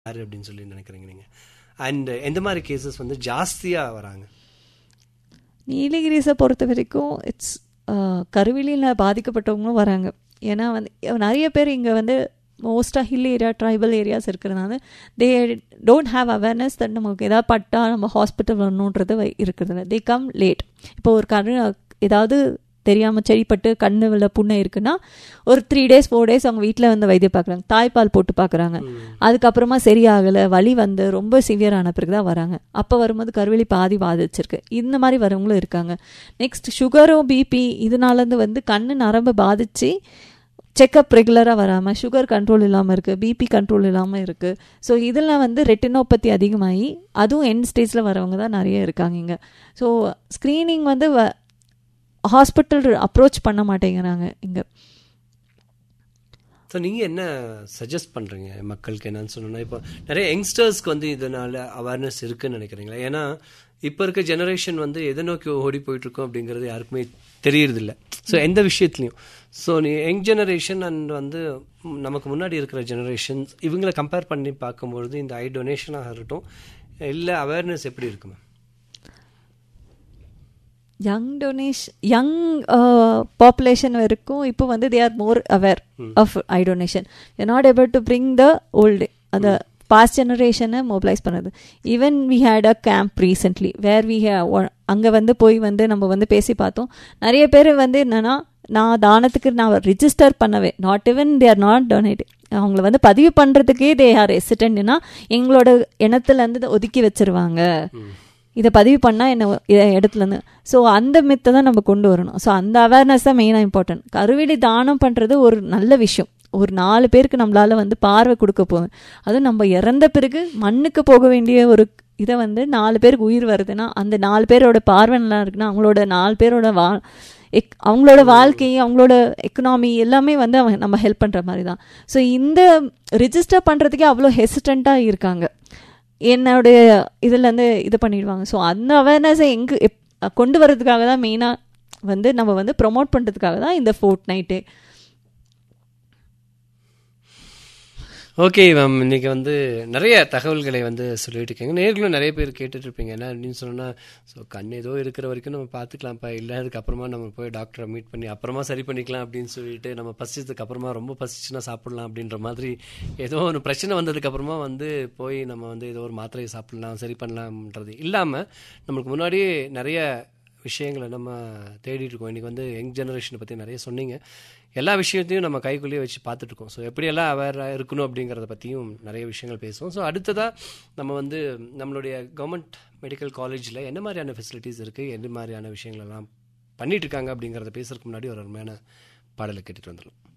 யார் அப்படின்னு சொல்லி நினைக்கிறீங்க நீங்கள் அண்ட் எந்த மாதிரி கேசஸ் வந்து ஜாஸ்தியாக வராங்க நீலகிரிஸை பொறுத்த வரைக்கும் இட்ஸ் கருவிலியில் பாதிக்கப்பட்டவங்களும் வராங்க ஏன்னா வந்து நிறைய பேர் இங்கே வந்து மோஸ்ட்டாக ஹில் ஏரியா ட்ரைபல் ஏரியாஸ் இருக்கிறதுனால they don't have awareness that நமக்கு ஏதாவது பட்டா நம்ம ஹாஸ்பிட்டல் வரணுன்றது இருக்கிறதுல தே கம் லேட் இப்போ ஒரு கரு ஏதாவது தெரியாமல் செடிப்பட்டு கண்ணு உள்ள புண்ணை இருக்குன்னா ஒரு த்ரீ டேஸ் ஃபோர் டேஸ் அவங்க வீட்டில் வந்து வைத்தியம் பார்க்குறாங்க தாய்ப்பால் போட்டு பார்க்குறாங்க அதுக்கப்புறமா சரியாகலை வலி வந்து ரொம்ப சிவியரான பிறகு தான் வராங்க அப்போ வரும்போது கருவெளி பாதி பாதிச்சிருக்கு இந்த மாதிரி வரவங்களும் இருக்காங்க நெக்ஸ்ட் சுகரும் பிபி இதனாலேருந்து வந்து கண்ணு நரம்பு பாதிச்சு செக்கப் ரெகுலராக வராமல் சுகர் கண்ட்ரோல் இல்லாமல் இருக்குது பிபி கண்ட்ரோல் இல்லாமல் இருக்குது ஸோ இதில் வந்து ரெட்டினோபதி அதிகமாகி அதுவும் எண்ட் ஸ்டேஜில் வரவங்க தான் நிறைய இருக்காங்க இங்கே ஸோ ஸ்க்ரீனிங் வந்து வ ஹாஸ்பிட்டல் அப்ரோச் பண்ண மாட்டேங்கிறாங்க இங்கே ஸோ நீங்கள் என்ன சஜஸ்ட் பண்ணுறீங்க மக்களுக்கு என்னன்னு சொன்னோன்னா இப்போ நிறைய யங்ஸ்டர்ஸ்க்கு வந்து இதனால் அவேர்னஸ் இருக்குன்னு நினைக்கிறீங்களா ஏன்னா இப்போ இருக்க ஜெனரேஷன் வந்து எதை நோக்கி ஓடி போயிட்டுருக்கோம் அப்படிங்கிறது யாருக்குமே தெரியறதில்ல ஸோ எந்த விஷயத்துலையும் ஸோ நீ யங் ஜெனரேஷன் அண்ட் வந்து நமக்கு முன்னாடி இருக்கிற ஜெனரேஷன்ஸ் இவங்களை கம்பேர் பண்ணி பார்க்கும்பொழுது இந்த ஐ டொனேஷனாக இருக்கட்டும் இல்லை அவேர்னஸ் எப்படி இருக்குமா யங் டொனேஷன் யங் பாப்புலேஷன் வரைக்கும் இப்போ வந்து they are more aware of eye donation you not able to bring the old அந்த பாஸ்ட் ஜெனரேஷனை மொபிலைஸ் பண்ணுறது even we had a camp recently where we அங்கே வந்து போய் வந்து நம்ம வந்து பேசி பார்த்தோம் நிறைய பேர் வந்து என்னென்னா நான் தானத்துக்கு நான் ரிஜிஸ்டர் பண்ணவே not even they are not donate அவங்கள வந்து பதிவு பண்ணுறதுக்கே தே ஆர் எசிடென்ட்னா எங்களோட இனத்துலேருந்து ஒதுக்கி வச்சிருவாங்க இதை பதிவு பண்ணால் என்ன இடத்துலேருந்து ஸோ அந்த மித்தை தான் நம்ம கொண்டு வரணும் ஸோ அந்த அவேர்னஸ் தான் மெயினாக இம்பார்ட்டன்ட் கருவிலி தானம் பண்ணுறது ஒரு நல்ல விஷயம் ஒரு நாலு பேருக்கு நம்மளால வந்து பார்வை கொடுக்க போகுது அதுவும் நம்ம இறந்த பிறகு மண்ணுக்கு போக வேண்டிய ஒரு இதை வந்து நாலு பேருக்கு உயிர் வருதுன்னா அந்த நாலு பேரோட பார்வை நல்லா இருக்குன்னா அவங்களோட நாலு பேரோட வா எக் அவங்களோட வாழ்க்கை அவங்களோட எக்கனாமி எல்லாமே வந்து அவங்க நம்ம ஹெல்ப் பண்ணுற மாதிரி தான் ஸோ இந்த ரிஜிஸ்டர் பண்ணுறதுக்கே அவ்வளோ ஹெசிடண்ட்டாக இருக்காங்க என்னுடைய இதுலேருந்து இது பண்ணிடுவாங்க ஸோ அந்த அவேர்னஸை எங்கே எப் கொண்டு வர்றதுக்காக தான் மெயினாக வந்து நம்ம வந்து ப்ரொமோட் பண்ணுறதுக்காக தான் இந்த ஃபோர்ட் நைட்டு ஓகே மேம் இன்னைக்கு வந்து நிறைய தகவல்களை வந்து சொல்லிட்டு இருக்கீங்க நேர்களும் நிறைய பேர் கேட்டுட்டு இருப்பீங்க என்ன அப்படின்னு சொன்னால் ஸோ கண் ஏதோ இருக்கிற வரைக்கும் நம்ம பார்த்துக்கலாம்ப்பா இல்லை அதுக்கப்புறமா நம்ம போய் டாக்டரை மீட் பண்ணி அப்புறமா சரி பண்ணிக்கலாம் அப்படின்னு சொல்லிட்டு நம்ம பசிச்சதுக்கு அப்புறமா ரொம்ப பசிச்சுன்னா சாப்பிடலாம் அப்படின்ற மாதிரி ஏதோ ஒரு பிரச்சனை வந்ததுக்கு அப்புறமா வந்து போய் நம்ம வந்து ஏதோ ஒரு மாத்திரையை சாப்பிடலாம் சரி பண்ணலாம்ன்றது இல்லாமல் நம்மளுக்கு முன்னாடியே நிறைய விஷயங்களை நம்ம தேடிட்டு இருக்கோம் இன்றைக்கி வந்து யங் ஜெனரேஷனை பற்றி நிறைய சொன்னீங்க எல்லா விஷயத்தையும் நம்ம கைக்குள்ளேயே வச்சு பார்த்துட்ருக்கோம் ஸோ எப்படியெல்லாம் அவேராக இருக்கணும் அப்படிங்கிறத பற்றியும் நிறைய விஷயங்கள் பேசுவோம் ஸோ அடுத்ததாக நம்ம வந்து நம்மளுடைய கவர்மெண்ட் மெடிக்கல் காலேஜில் என்ன மாதிரியான ஃபெசிலிட்டிஸ் இருக்குது எந்த மாதிரியான விஷயங்களெல்லாம் பண்ணிகிட்டு இருக்காங்க அப்படிங்கிறத பேசுறதுக்கு முன்னாடி ஒரு அருமையான பாடலை கேட்டுட்டு வந்துடலாம்